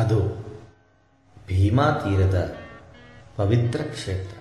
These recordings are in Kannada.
ಅದು ಭೀಮಾ ತೀರದ ಪವಿತ್ರ ಕ್ಷೇತ್ರ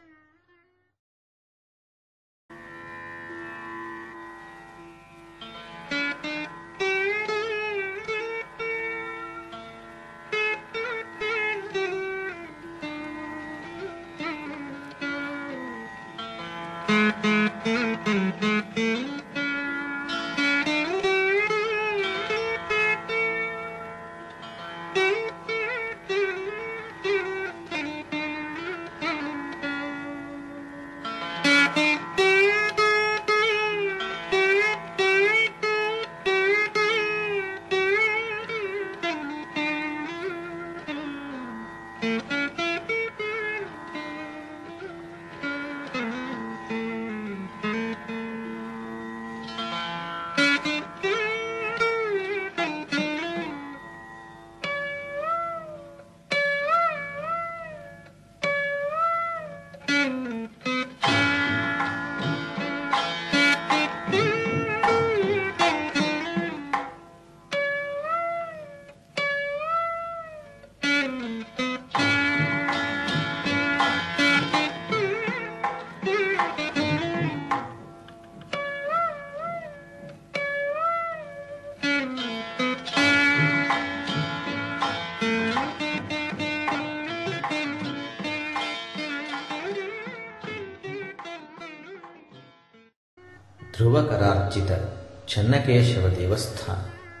ಧ್ರುವಕರಾರ್ಚಿತ ಚನ್ನಕೇಶವ ದೇವಸ್ಥಾನ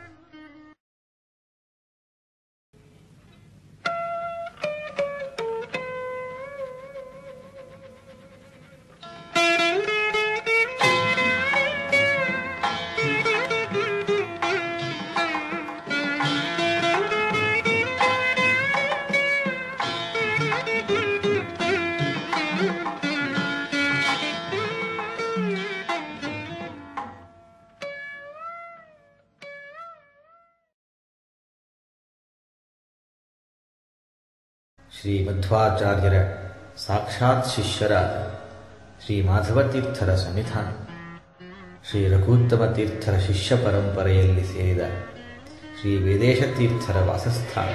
ಶ್ರೀ ಮಧ್ವಾಚಾರ್ಯರ ಸಾಕ್ಷಾತ್ ಶಿಷ್ಯರಾದ ಶ್ರೀ ಮಾಧವತೀರ್ಥರ ಸನ್ನಿಧಾನ ಶ್ರೀ ರಘುತ್ತಮ ತೀರ್ಥರ ಶಿಷ್ಯ ಪರಂಪರೆಯಲ್ಲಿ ಸೇರಿದ ಶ್ರೀ ವೇದೇಶ ತೀರ್ಥರ ವಾಸಸ್ಥಾನ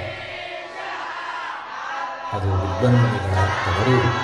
ಅದು ವಿದ್ವನ್ಮಣಿಗಳ ತವರೂರು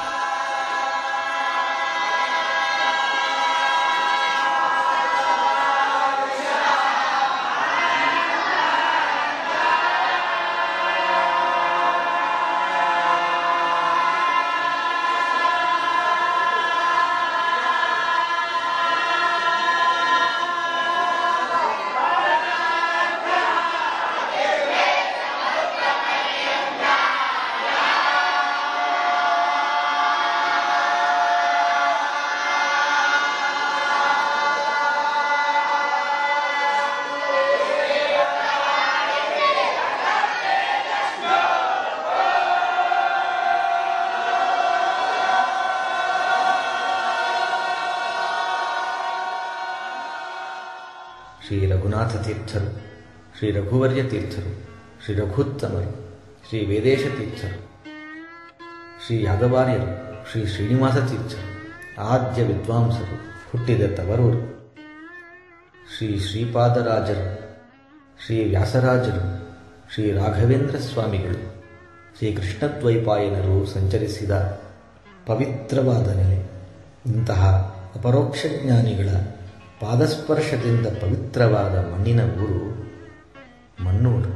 ಶ್ರೀ ರಘುನಾಥ ತೀರ್ಥರು ಶ್ರೀ ರಘುವರ್ಯ ತೀರ್ಥರು ಶ್ರೀ ರಘುತ್ತಮರು ಶ್ರೀ ವೇದೇಶ ತೀರ್ಥರು ಶ್ರೀ ಯಾದವಾರ್ಯರು ಶ್ರೀ ಶ್ರೀನಿವಾಸ ತೀರ್ಥರು ಆದ್ಯ ವಿದ್ವಾಂಸರು ಹುಟ್ಟಿದ ತವರೂರು ಶ್ರೀ ಶ್ರೀಪಾದರಾಜರು ಶ್ರೀ ವ್ಯಾಸರಾಜರು ಶ್ರೀ ರಾಘವೇಂದ್ರ ಸ್ವಾಮಿಗಳು ಶ್ರೀ ಕೃಷ್ಣದ್ವೈಪಾಯನರು ಸಂಚರಿಸಿದ ಪವಿತ್ರವಾದ ನೆಲೆ ಇಂತಹ ಅಪರೋಕ್ಷ ಜ್ಞಾನಿಗಳ ಪಾದಸ್ಪರ್ಶದಿಂದ ಪವಿತ್ರವಾದ ಮಣ್ಣಿನ ಊರು ಮಣ್ಣೂರು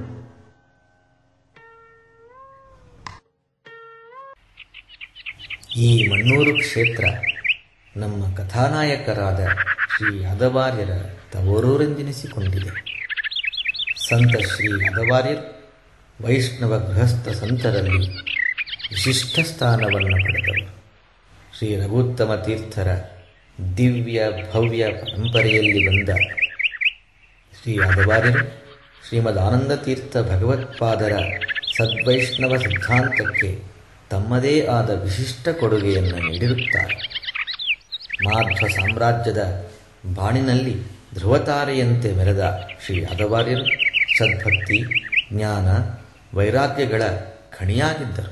ಈ ಮಣ್ಣೂರು ಕ್ಷೇತ್ರ ನಮ್ಮ ಕಥಾನಾಯಕರಾದ ಶ್ರೀ ಯಾದವಾರ್ಯರ ತವರೂರೆಂದೆನಿಸಿಕೊಂಡಿದೆ ಸಂತ ಶ್ರೀ ಯಾದವಾರ್ಯರು ವೈಷ್ಣವ ಗೃಹಸ್ಥ ಸಂತರಲ್ಲಿ ವಿಶಿಷ್ಟ ಸ್ಥಾನವನ್ನು ಪಡೆದವರು ಶ್ರೀ ರಘುತ್ತಮ ತೀರ್ಥರ ದಿವ್ಯ ಭವ್ಯ ಪರಂಪರೆಯಲ್ಲಿ ಬಂದ ಶ್ರೀ ಯಾದವಾರ್ಯರು ಶ್ರೀಮದ್ ಆನಂದ ತೀರ್ಥ ಭಗವತ್ಪಾದರ ಸದ್ವೈಷ್ಣವ ಸಿದ್ಧಾಂತಕ್ಕೆ ತಮ್ಮದೇ ಆದ ವಿಶಿಷ್ಟ ಕೊಡುಗೆಯನ್ನು ನೀಡಿರುತ್ತಾರೆ ಮಾಧ್ವ ಸಾಮ್ರಾಜ್ಯದ ಬಾಣಿನಲ್ಲಿ ಧ್ರುವತಾರೆಯಂತೆ ಮೆರೆದ ಶ್ರೀ ಯಾದವಾರ್ಯರು ಸದ್ಭಕ್ತಿ ಜ್ಞಾನ ವೈರಾಗ್ಯಗಳ ಖಣಿಯಾಗಿದ್ದರು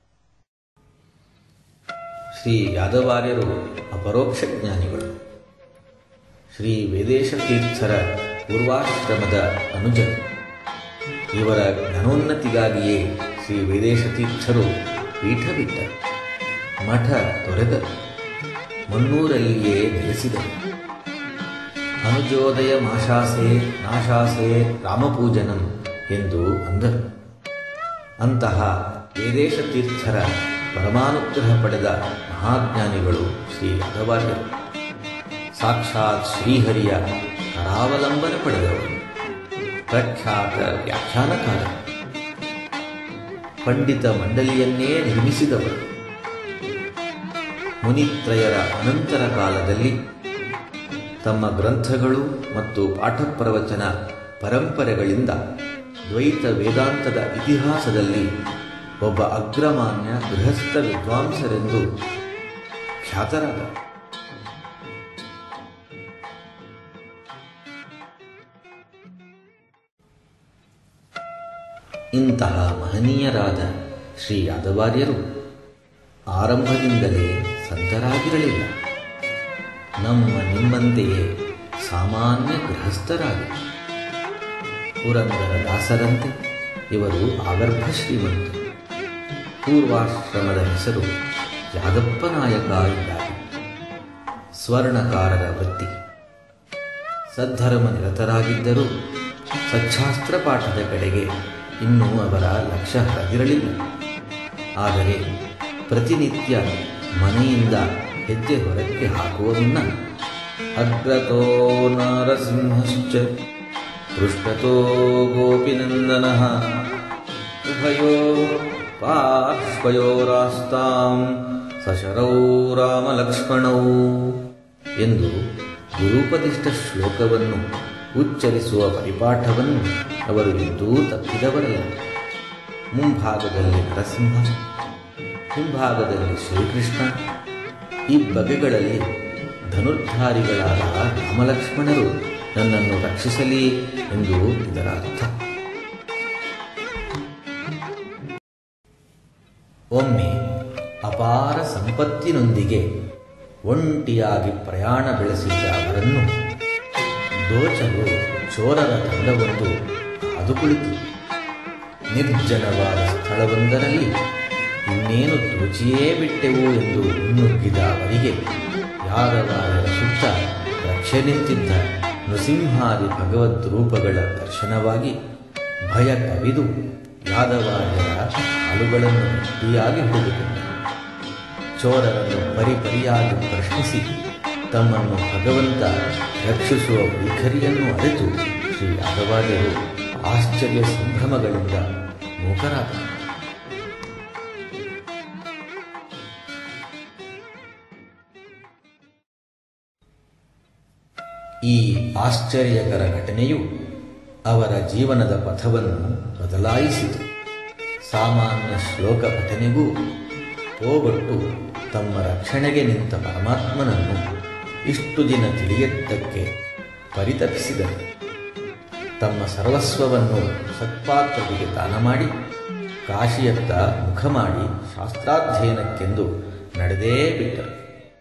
ಶ್ರೀ ಯಾದವಾರ್ಯರು ಅಪರೋಕ್ಷ ಜ್ಞಾನಿಗಳು ಶ್ರೀ ವೇದೇಶ ತೀರ್ಥರ ಪೂರ್ವಾಶ್ರಮದ ಅನುಜರು ಇವರ ಜ್ಞಾನೋನ್ನತಿಗಾಗಿಯೇ ಶ್ರೀ ವೇದೇಶ ತೀರ್ಥರು ಪೀಠ ಬಿಟ್ಟರು ಮಠ ತೊರೆದರು ಮಣ್ಣೂರಲ್ಲಿಯೇ ನೆಲೆಸಿದರು ಅನುಜೋದಯ ಮಾಶಾಸೆ ನಾಶಾಸೆ ರಾಮಪೂಜನಂ ಎಂದು ಅಂದರು ಅಂತಹ ವೇದೇಶ ತೀರ್ಥರ ಪರಮಾನುಗ್ರಹ ಪಡೆದ ಮಹಾಜ್ಞಾನಿಗಳು ಶ್ರೀ ಯಾದವಾರ್ಯರು ಸಾಕ್ಷಾತ್ ಶ್ರೀಹರಿಯ ಕರಾವಲಂಬನ ಪಡೆದವರು ಪ್ರಖ್ಯಾತ ವ್ಯಾಖ್ಯಾನಕಾರ ಪಂಡಿತ ಮಂಡಲಿಯನ್ನೇ ನಿರ್ಮಿಸಿದವರು ಮುನಿತ್ರಯರ ಅನಂತರ ಕಾಲದಲ್ಲಿ ತಮ್ಮ ಗ್ರಂಥಗಳು ಮತ್ತು ಪಾಠ ಪ್ರವಚನ ಪರಂಪರೆಗಳಿಂದ ದ್ವೈತ ವೇದಾಂತದ ಇತಿಹಾಸದಲ್ಲಿ ಒಬ್ಬ ಅಗ್ರಮಾನ್ಯ ಗೃಹಸ್ಥ ವಿದ್ವಾಂಸರೆಂದು ಖ್ಯಾತರಾದರು ಇಂತಹ ಮಹನೀಯರಾದ ಶ್ರೀ ಯಾದವಾರ್ಯರು ಆರಂಭದಿಂದಲೇ ಸಂತರಾಗಿರಲಿಲ್ಲ ನಮ್ಮ ನಿಮ್ಮಂತೆಯೇ ಸಾಮಾನ್ಯ ಗೃಹಸ್ಥರಾಗಿ ಪುರಂದರ ದಾಸರಂತೆ ಇವರು ಆಗರ್ಭ ಶ್ರೀಮಂತರು ಪೂರ್ವಾಶ್ರಮದ ಹೆಸರು ಯಾದಪ್ಪ ನಾಯಕ ಎಂದಾಗಿ ಸ್ವರ್ಣಕಾರರ ವೃತ್ತಿ ಸದ್ಧರ್ಮ ನಿರತರಾಗಿದ್ದರೂ ಸಚ್ಛಾಸ್ತ್ರ ಪಾಠದ ಕಡೆಗೆ ಇನ್ನೂ ಅವರ ಲಕ್ಷ್ಯ ಹರಿದಿರಲಿಲ್ಲ ಆದರೆ ಪ್ರತಿನಿತ್ಯ ಮನೆಯಿಂದ ಹೆಜ್ಜೆ ಹೊರಕ್ಕೆ ಹಾಕುವ ಮುನ್ನ ಅಗ್ರತೋ ನರಸಿಂಹಶ್ಚ ಪೃಷ್ಠತೋ ಗೋಪಿನಂದನ ಉಭಯೋ ಪಾರ್ಶ್ವಯೋರಾಸ್ತಾಂ ಸಶರೌ ರಾಮಲಕ್ಷ್ಮಣೌ ಎಂದು ಗುರುಪದಿಷ್ಟ ಶ್ಲೋಕವನ್ನು ಉಚ್ಚರಿಸುವ ಪರಿಪಾಠವನ್ನು ಅವರು ಎಂದೂ ತಪ್ಪಿದವರಲ್ಲ ಮುಂಭಾಗದಲ್ಲಿ ನರಸಿಂಹ ಹಿಂಭಾಗದಲ್ಲಿ ಶ್ರೀಕೃಷ್ಣ ಈ ಬಗೆಗಳಲ್ಲಿ ಧನುರ್ಧಾರಿಗಳಾದ ರಾಮಲಕ್ಷ್ಮಣರು ನನ್ನನ್ನು ರಕ್ಷಿಸಲಿ ಎಂದು ಇದರ ಅರ್ಥ ಒಮ್ಮೆ ಅಪಾರ ಸಂಪತ್ತಿನೊಂದಿಗೆ ಒಂಟಿಯಾಗಿ ಪ್ರಯಾಣ ಬೆಳೆಸಿದ್ದ ಅವರನ್ನು ದೋಚಲು ಚೋರರ ತಂಡವೊಂದು ಕಾದು ಕುಳಿತು ನಿರ್ಜನವಾದ ಸ್ಥಳವೊಂದರಲ್ಲಿ ಇನ್ನೇನು ದೋಚಿಯೇ ಬಿಟ್ಟೆವು ಎಂದು ಮುನ್ನುಗ್ಗಿದ ಅವರಿಗೆ ಯಾದವಾರರ ಸುತ್ತ ರಕ್ಷೆ ನಿಂತಿದ್ದ ನೃಸಿಂಹಾದಿ ಭಗವದ್ ರೂಪಗಳ ದರ್ಶನವಾಗಿ ಭಯ ಕವಿದು ಯಾದವಾರ್ಯರ ಕಾಲುಗಳನ್ನು ಗಟ್ಟಿಯಾಗಿ ಹಿಡಿದುಕೊಂಡರು ಚೋರರನ್ನು ಪರಿಪರಿಯಾಗಿ ಪ್ರಶ್ನಿಸಿ ತಮ್ಮನ್ನು ಭಗವಂತ ರಕ್ಷಿಸುವ ವೈಖರಿಯನ್ನು ಅರಿತು ಶ್ರೀ ಯಾದವಾರ್ಯರು ಆಶ್ಚರ್ಯ ಸಂಭ್ರಮಗಳಿಂದ ಮೂಕರಾದರು ಈ ಆಶ್ಚರ್ಯಕರ ಘಟನೆಯು ಅವರ ಜೀವನದ ಪಥವನ್ನು ಬದಲಾಯಿಸಿತು ಸಾಮಾನ್ಯ ಶ್ಲೋಕ ಪಠನೆಗೂ ಹೋಗೊಟ್ಟು ತಮ್ಮ ರಕ್ಷಣೆಗೆ ನಿಂತ ಪರಮಾತ್ಮನನ್ನು ಇಷ್ಟು ದಿನ ತಿಳಿಯದ್ದಕ್ಕೆ ಪರಿತಪಿಸಿದರು ತಮ್ಮ ಸರ್ವಸ್ವವನ್ನು ಸತ್ಪಾತ್ರರಿಗೆ ದಾನ ಮಾಡಿ ಕಾಶಿಯತ್ತ ಮುಖ ಮಾಡಿ ಶಾಸ್ತ್ರಾಧ್ಯಯನಕ್ಕೆಂದು ನಡೆದೇ ಬಿಟ್ಟರು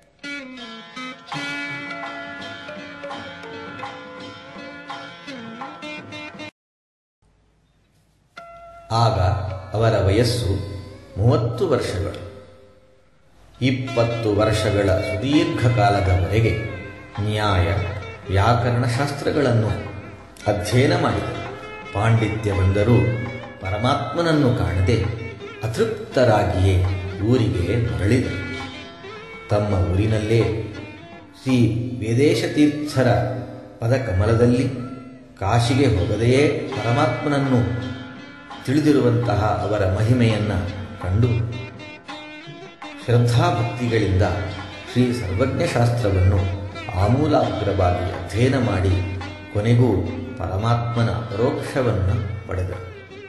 ಆಗ ಅವರ ವಯಸ್ಸು ಮೂವತ್ತು ವರ್ಷಗಳು ಇಪ್ಪತ್ತು ವರ್ಷಗಳ ಸುದೀರ್ಘ ಕಾಲದವರೆಗೆ ನ್ಯಾಯ ವ್ಯಾಕರಣ ಶಾಸ್ತ್ರಗಳನ್ನು ಅಧ್ಯಯನ ಮಾಡಿದರು ಪಾಂಡಿತ್ಯ ಬಂದರೂ ಪರಮಾತ್ಮನನ್ನು ಕಾಣದೆ ಅತೃಪ್ತರಾಗಿಯೇ ಊರಿಗೆ ಮರಳಿದರು ತಮ್ಮ ಊರಿನಲ್ಲೇ ಶ್ರೀ ವೇದೇಶ ತೀರ್ಥರ ಪದಕಮಲದಲ್ಲಿ ಕಾಶಿಗೆ ಹೋಗದೆಯೇ ಪರಮಾತ್ಮನನ್ನು ತಿಳಿದಿರುವಂತಹ ಅವರ ಮಹಿಮೆಯನ್ನು ಕಂಡು ಶ್ರದ್ಧಾಭಕ್ತಿಗಳಿಂದ ಶ್ರೀ ಸರ್ವಜ್ಞಶಾಸ್ತ್ರವನ್ನು ಆಮೂಲಾಗ್ರವಾಗಿ ಅಧ್ಯಯನ ಮಾಡಿ ಕೊನೆಗೂ ಪರಮಾತ್ಮನ ಪರೋಕ್ಷವನ್ನು ಪಡೆದರು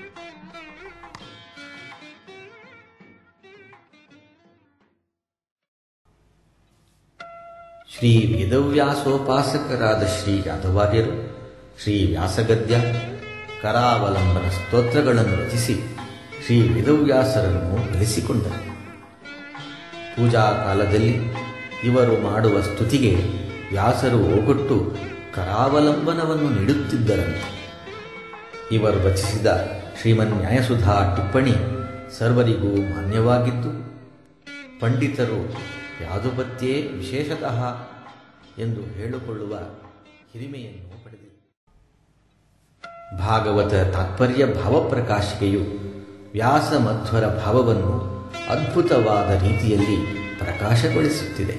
ಶ್ರೀ ವೇದವ್ಯಾಸೋಪಾಸಕರಾದ ಶ್ರೀ ಯಾದವಾರ್ಯರು ಶ್ರೀ ವ್ಯಾಸಗದ್ಯ ಕರಾವಲಂಬನ ಸ್ತೋತ್ರಗಳನ್ನು ರಚಿಸಿ ಶ್ರೀ ವೇದವ್ಯಾಸರನ್ನು ಬೆಳೆಸಿಕೊಂಡರು ಪೂಜಾ ಕಾಲದಲ್ಲಿ ಇವರು ಮಾಡುವ ಸ್ತುತಿಗೆ ವ್ಯಾಸರು ಓಗೊಟ್ಟು ಕರಾವಲಂಬನವನ್ನು ನೀಡುತ್ತಿದ್ದರಂತೆ ಇವರು ರಚಿಸಿದ ಶ್ರೀಮನ್ ನ್ಯಾಯಸುಧಾ ಟಿಪ್ಪಣಿ ಸರ್ವರಿಗೂ ಮಾನ್ಯವಾಗಿದ್ದು ಪಂಡಿತರು ಯಾದುಪತ್ಯೇ ವಿಶೇಷತಃ ಎಂದು ಹೇಳಿಕೊಳ್ಳುವ ಹಿರಿಮೆಯನ್ನು ಪಡೆದಿದೆ ಭಾಗವತ ತಾತ್ಪರ್ಯ ಭಾವಪ್ರಕಾಶಿಕೆಯು ವ್ಯಾಸ ಮಧ್ವರ ಭಾವವನ್ನು ಅದ್ಭುತವಾದ ರೀತಿಯಲ್ಲಿ ಪ್ರಕಾಶಗೊಳಿಸುತ್ತಿದೆ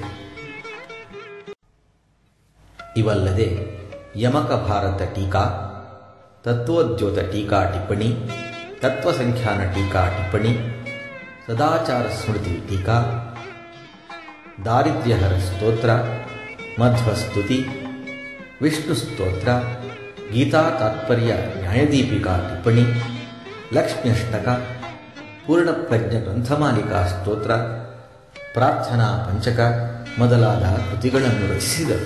ಇವಲ್ಲದೆ ಯಮಕ ಭಾರತ ಟೀಕಾ ತತ್ವೋದ್ಯೋತ ಟೀಕಾ ಟಿಪ್ಪಣಿ ತತ್ವಸಂಖ್ಯಾನ ಟೀಕಾ ಟಿಪ್ಪಣಿ ಸದಾಚಾರ ಸ್ಮೃತಿ ಟೀಕಾ ದಾರಿದ್ರ್ಯಹರ ಸ್ತೋತ್ರ ಮಧ್ವಸ್ತುತಿ ವಿಷ್ಣು ಸ್ತೋತ್ರ ಗೀತಾ ತಾತ್ಪರ್ಯ ನ್ಯಾಯದೀಪಿಕಾ ಟಿಪ್ಪಣಿ ಲಕ್ಷ್ಮ್ಯಷ್ಟಕ ಪೂರ್ಣಪ್ರಜ್ಞ ಗ್ರಂಥಮಾಲಿಕಾ ಸ್ತೋತ್ರ ಪ್ರಾರ್ಥನಾ ಪಂಚಕ ಮೊದಲಾದ ಕೃತಿಗಳನ್ನು ರಚಿಸಿದರು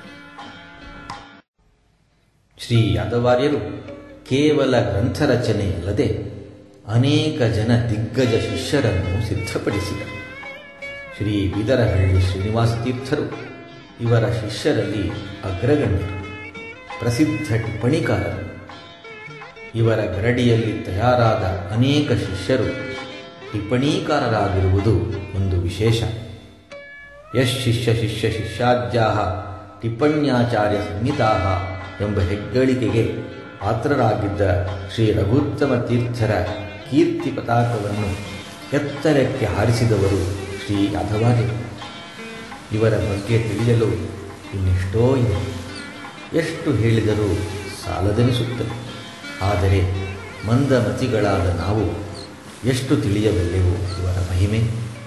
ಶ್ರೀ ಯಾದವಾರ್ಯರು ಕೇವಲ ಗ್ರಂಥ ರಚನೆಯಲ್ಲದೆ ಅನೇಕ ಜನ ದಿಗ್ಗಜ ಶಿಷ್ಯರನ್ನು ಸಿದ್ಧಪಡಿಸಿದರು ಶ್ರೀ ಬಿದರಹಳ್ಳಿ ಶ್ರೀನಿವಾಸ ತೀರ್ಥರು ಇವರ ಶಿಷ್ಯರಲ್ಲಿ ಅಗ್ರಗಣ್ಯರು ಪ್ರಸಿದ್ಧ ಟಿಪ್ಪಣಿಕಾರರು ಇವರ ಗರಡಿಯಲ್ಲಿ ತಯಾರಾದ ಅನೇಕ ಶಿಷ್ಯರು ಟಿಪ್ಪಣೀಕಾರರಾಗಿರುವುದು ಒಂದು ವಿಶೇಷ ಯಶ್ ಶಿಷ್ಯ ಶಿಷ್ಯ ಶಿಷ್ಯಾದ್ಯಾ ಟಿಪ್ಪಣ್ಯಾಚಾರ್ಯ ಸಂಹಿತಾ ಎಂಬ ಹೆಗ್ಗಳಿಕೆಗೆ ಪಾತ್ರರಾಗಿದ್ದ ಶ್ರೀ ರಘುತ್ತಮ ತೀರ್ಥರ ಕೀರ್ತಿ ಪತಾಕವನ್ನು ಎತ್ತರಕ್ಕೆ ಹಾರಿಸಿದವರು ಶ್ರೀ ಯಾದವಾರ್ಯರು ಇವರ ಬಗ್ಗೆ ತಿಳಿಯಲು ಇನ್ನೆಷ್ಟೋ ಇದೆ ಎಷ್ಟು ಹೇಳಿದರೂ ಸಾಲದೆನಿಸುತ್ತದೆ ಆದರೆ ಮಂದಮತಿಗಳಾದ ನಾವು ಎಷ್ಟು ತಿಳಿಯಬಲ್ಲೆವು ಇವರ ಮಹಿಮೆ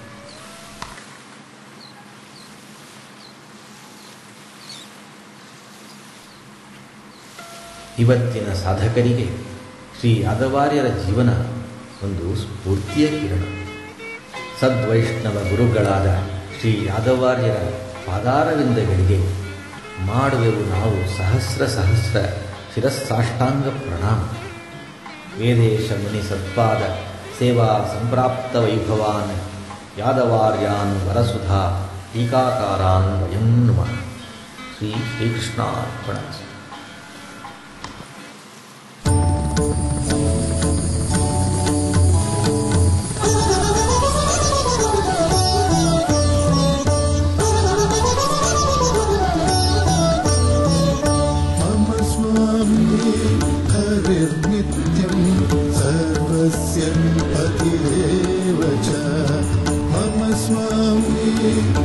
ಇವತ್ತಿನ ಸಾಧಕರಿಗೆ ಶ್ರೀ ಯಾದವಾರ್ಯರ ಜೀವನ ಒಂದು ಸ್ಫೂರ್ತಿಯ ಕಿರಣ ಸದ್ವೈಷ್ಣವ ಗುರುಗಳಾದ ಶ್ರೀ ಯಾದವಾರ್ಯರ ಪಾದಾರವಿಂದಗಳಿಗೆ ಮಾಡುವೆವು ನಾವು ಸಹಸ್ರ ಸಹಸ್ರ ಶಿರಸ್ಸಾಷ್ಟಾಂಗ ಪ್ರಣಾಮ ವೇದೇಶ ಮುನಿ ಸತ್ಪಾದ ಸೇವಾ ಸಂಪ್ರಾಪ್ತ ವೈಭವಾನ್ ಯಾದವಾರ್ಯಾನ್ ವರಸುಧಾ ಟೀಕಾಕಾರಾನ್ ವಯಂ ನಮಃ ಶ್ರೀ ಶ್ರೀಕೃಷ್ಣಾರ್ಪಣ मम स्वामी हरिर्नित्यं सर्वस्य पतिरेव च मम स्वामी